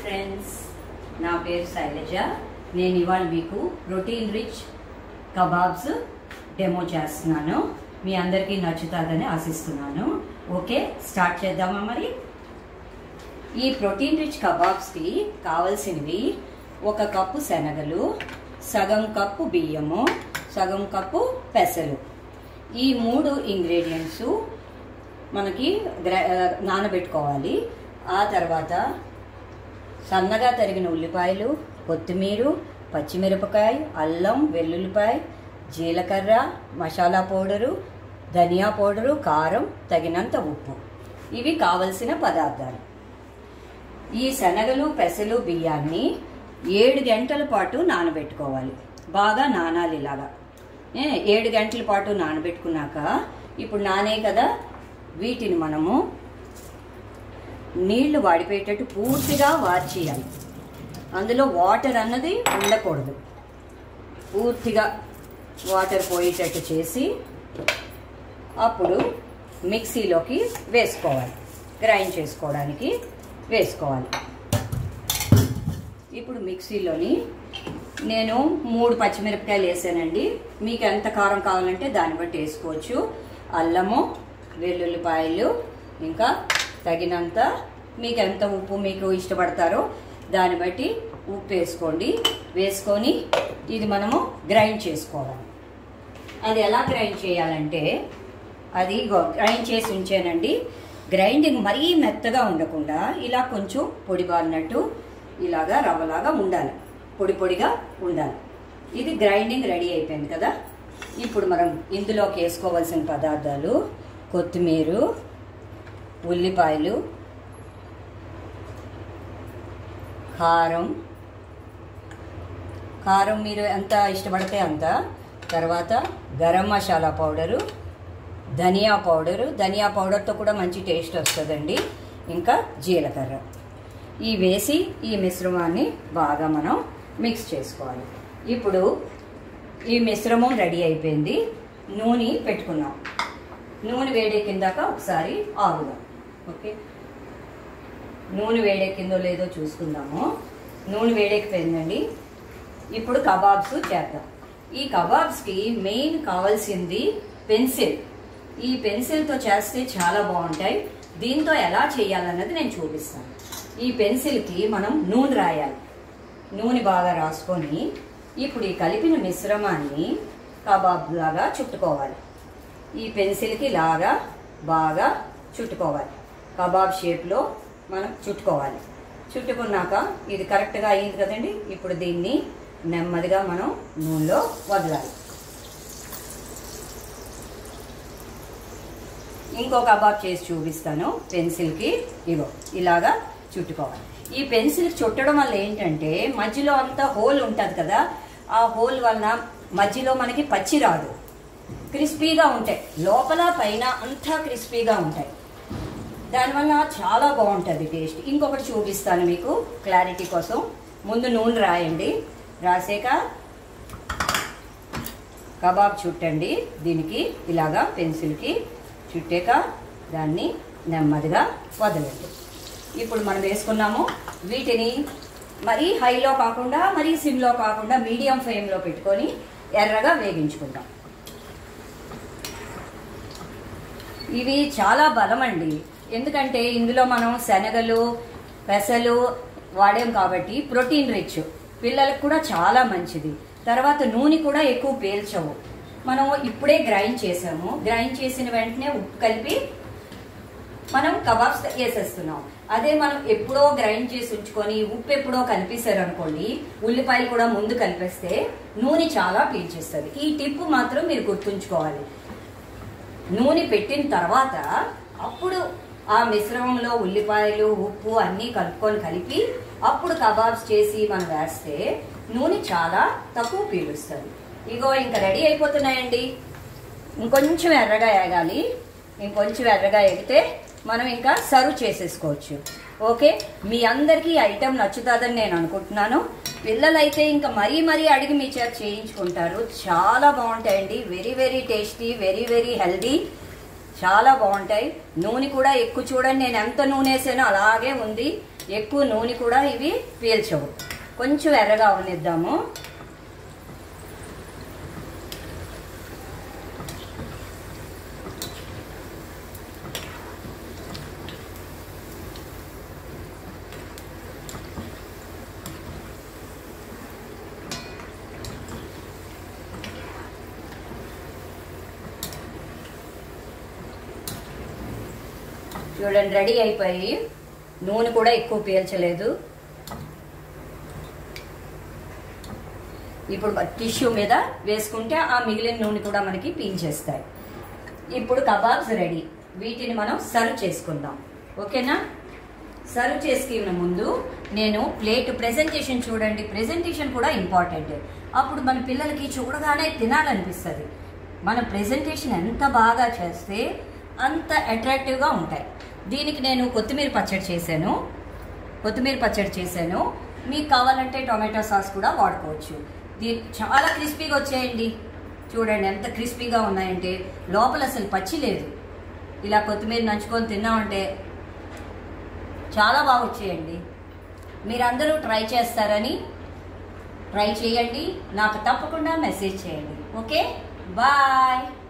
friends నా పేరు శైలజ నేను ఇవాళ మీకు ప్రోటీన్ రిచ్ కబాబ్స్ డెమో చేస్తున్నాను మీ అందరికీ నచ్చుతుందని ఆశిస్తున్నాను ఓకే స్టార్ట్ చేద్దామా మరి ఈ ప్రోటీన్ రిచ్ కబాబ్స్కి కావలసినవి ఒక కప్పు శనగలు సగం కప్పు బియ్యము సగం కప్పు పెసలు ఈ మూడు ఇంగ్రీడియంట్స్ మనకి గ్ర- ఆ, నానబెట్టుకోవాలి ఆ తర్వాత సన్నగా తరిగిన ఉల్లిపాయలు కొత్తిమీర పచ్చిమిరపకాయ అల్లం వెల్లుల్లిపాయ జీలకర్ర మసాలా పౌడరు ధనియా పౌడరు కారం తగినంత ఉప్పు ఇవి కావలసిన పదార్థాలు ఈ శనగలు పెసలు బియ్యాన్ని ఏడు గంటల పాటు నానబెట్టుకోవాలి బాగా నానాలి ఇలాగా ఏ, ఏడు గంటల పాటు నానబెట్టుకున్నాక ఇప్పుడు నానే కదా వీటిని మనము నీళ్లు వాడిపోయేటట్టు పూర్తిగా వార్చేయాలి అందులో వాటర్ అన్నది ఉండకూడదు పూర్తిగా వాటర్ పోయేటట్టు చేసి అప్పుడు మిక్సీలోకి వేసుకోవాలి గ్రైండ్ చేసుకోవడానికి వేసుకోవాలి ఇప్పుడు మిక్సీలోని నేను మూడు పచ్చిమిరపకాయలు వేసానండి మీకు ఎంత కారం కావాలంటే దాన్ని బట్టి వేసుకోవచ్చు అల్లము వెల్లుల్లిపాయలు ఇంకా తగినంత మీకు ఎంత ఉప్పు మీకు ఇష్టపడతారో దాన్ని బట్టి ఉప్పు వేసుకోండి వేసుకొని ఇది మనము గ్రైండ్ చేసుకోవాలి అది ఎలా గ్రైండ్ చేయాలంటే అది ఇగో గ్రైండ్ చేసి ఉంచానండి గ్రైండింగ్ మరీ మెత్తగా ఉండకుండా ఇలా కొంచెం పొడి బారినట్టు ఇలాగా రవ్వలాగా ఉండాలి పొడి పొడిగా ఉండాలి ఇది గ్రైండింగ్ రెడీ అయిపోయింది కదా ఇప్పుడు మనం ఇందులోకి వేసుకోవాల్సిన పదార్థాలు కొత్తిమీర ఉల్లిపాయలు కారం కారం మీరు ఎంత ఇష్టపడితే అంత తర్వాత గరం మసాలా పౌడరు ధనియా పౌడరు ధనియా పౌడర్తో కూడా మంచి టేస్ట్ వస్తుందండి ఇంకా జీలకర్ర ఈ వేసి ఈ మిశ్రమాన్ని బాగా మనం మిక్స్ చేసుకోవాలి ఇప్పుడు ఈ మిశ్రమం రెడీ అయిపోయింది నూనె పెట్టుకున్నాం నూనె వేడెక్కిందాక ఒకసారి ఆగుదాం ఓకే నూనె వేడెక్కిందో లేదో చూసుకుందాము నూనె వేడెక్కిపోయిందండి ఇప్పుడు కబాబ్స్ చేద్దాం ఈ కబాబ్స్కి మెయిన్ కావాల్సింది పెన్సిల్ ఈ పెన్సిల్తో చేస్తే చాలా బాగుంటాయి దీంతో ఎలా చేయాలన్నది నేను చూపిస్తాను ఈ పెన్సిల్కి మనం నూనె రాయాలి నూనె బాగా రాసుకొని ఇప్పుడు ఈ కలిపిన మిశ్రమాన్ని కబాబ్ లాగా చుట్టుకోవాలి ఈ పెన్సిల్కి లాగా బాగా చుట్టుకోవాలి కబాబ్ షేప్లో మనం చుట్టుకోవాలి చుట్టుకున్నాక ఇది కరెక్ట్గా అయ్యింది కదండి ఇప్పుడు దీన్ని నెమ్మదిగా మనం నూనెలో వదలాలి ఇంకో కబాబ్ చేసి చూపిస్తాను పెన్సిల్కి ఇగో ఇలాగా చుట్టుకోవాలి ఈ పెన్సిల్ చుట్టడం వల్ల ఏంటంటే మధ్యలో అంతా హోల్ ఉంటుంది కదా ఆ హోల్ వలన మధ్యలో మనకి పచ్చి రాదు క్రిస్పీగా ఉంటాయి లోపల పైన అంతా క్రిస్పీగా ఉంటాయి దానివల్ల చాలా బాగుంటుంది టేస్ట్ ఇంకొకటి చూపిస్తాను మీకు క్లారిటీ కోసం ముందు నూనె రాయండి రాసాక కబాబ్ చుట్టండి దీనికి ఇలాగా పెన్సిల్కి చుట్టాక దాన్ని నెమ్మదిగా వదలండి ఇప్పుడు మనం వేసుకున్నాము వీటిని మరీ హైలో కాకుండా మరీ సిమ్లో కాకుండా మీడియం ఫ్లేమ్లో పెట్టుకొని ఎర్రగా వేగించుకుందాం ఇవి చాలా బలం అండి ఎందుకంటే ఇందులో మనం శనగలు పెసలు వాడాం కాబట్టి ప్రోటీన్ రిచ్ పిల్లలకు కూడా చాలా మంచిది తర్వాత నూనె కూడా ఎక్కువ పీల్చవు మనం ఇప్పుడే గ్రైండ్ చేసాము గ్రైండ్ చేసిన వెంటనే ఉప్పు కలిపి మనం కబాబ్స్ వేసేస్తున్నాం అదే మనం ఎప్పుడో గ్రైండ్ చేసి ఉంచుకొని ఉప్పు ఎప్పుడో కలిపేశారు అనుకోండి ఉల్లిపాయలు కూడా ముందు కలిపేస్తే నూనె చాలా పీల్చేస్తుంది ఈ టిప్ మాత్రం మీరు గుర్తుంచుకోవాలి నూనె పెట్టిన తర్వాత అప్పుడు ఆ మిశ్రమంలో ఉల్లిపాయలు ఉప్పు అన్నీ కలుపుకొని కలిపి అప్పుడు కబాబ్స్ చేసి మనం వేస్తే నూనె చాలా తక్కువ పీలుస్తుంది ఇగో ఇంకా రెడీ అయిపోతున్నాయండి ఇంకొంచెం ఎర్రగా ఎగాలి ఇంకొంచెం ఎర్రగా ఎగితే మనం ఇంకా సర్వ్ చేసేసుకోవచ్చు ఓకే మీ అందరికీ ఐటెం నచ్చుతుందని నేను అనుకుంటున్నాను పిల్లలైతే ఇంకా మరీ మరీ అడిగి మీ చేత చేయించుకుంటారు చాలా బాగుంటాయండి very very tasty very very healthy చాలా బాగుంటాయి నూనె కూడా ఎక్కువ చూడండి నేను ఎంత నూనె వేసానో అలాగే ఉంది ఎక్కువ నూనె కూడా ఇవి పీల్చవు కొంచెం ఎర్రగా అవనిద్దాము చూడండి రెడీ అయిపోయి నూనె కూడా ఎక్కువ పీల్చలేదు ఇప్పుడు టిష్యూ మీద వేసుకుంటే ఆ మిగిలిన నూనె కూడా మనకి పీల్చేస్తాయి ఇప్పుడు కబాబ్స్ రెడీ వీటిని మనం సర్వ్ చేసుకుందాం ఓకేనా సర్వ్ చేసుకునే ముందు నేను ప్లేట్ ప్రెజెంటేషన్ చూడండి ప్రెజెంటేషన్ కూడా ఇంపార్టెంట్ అప్పుడు మన పిల్లలకి చూడగానే తినాలనిపిస్తుంది మన ప్రెజెంటేషన్ ఎంత బాగా చేస్తే అంత అట్రాక్టివ్గా ఉంటాయి దీనికి నేను కొత్తిమీర పచ్చడి చేశాను కొత్తిమీర పచ్చడి చేశాను మీకు కావాలంటే టొమాటో సాస్ కూడా వాడుకోవచ్చు దీ చాలా క్రిస్పీగా వచ్చాయండి చూడండి ఎంత క్రిస్పీగా ఉన్నాయంటే లోపల అసలు పచ్చి లేదు ఇలా కొత్తిమీర నంచుకొని తిన్నామంటే చాలా బాగా వచ్చాయండి మీరందరూ ట్రై చేస్తారని ట్రై చేయండి నాకు తప్పకుండా మెసేజ్ చేయండి ఓకే బాయ్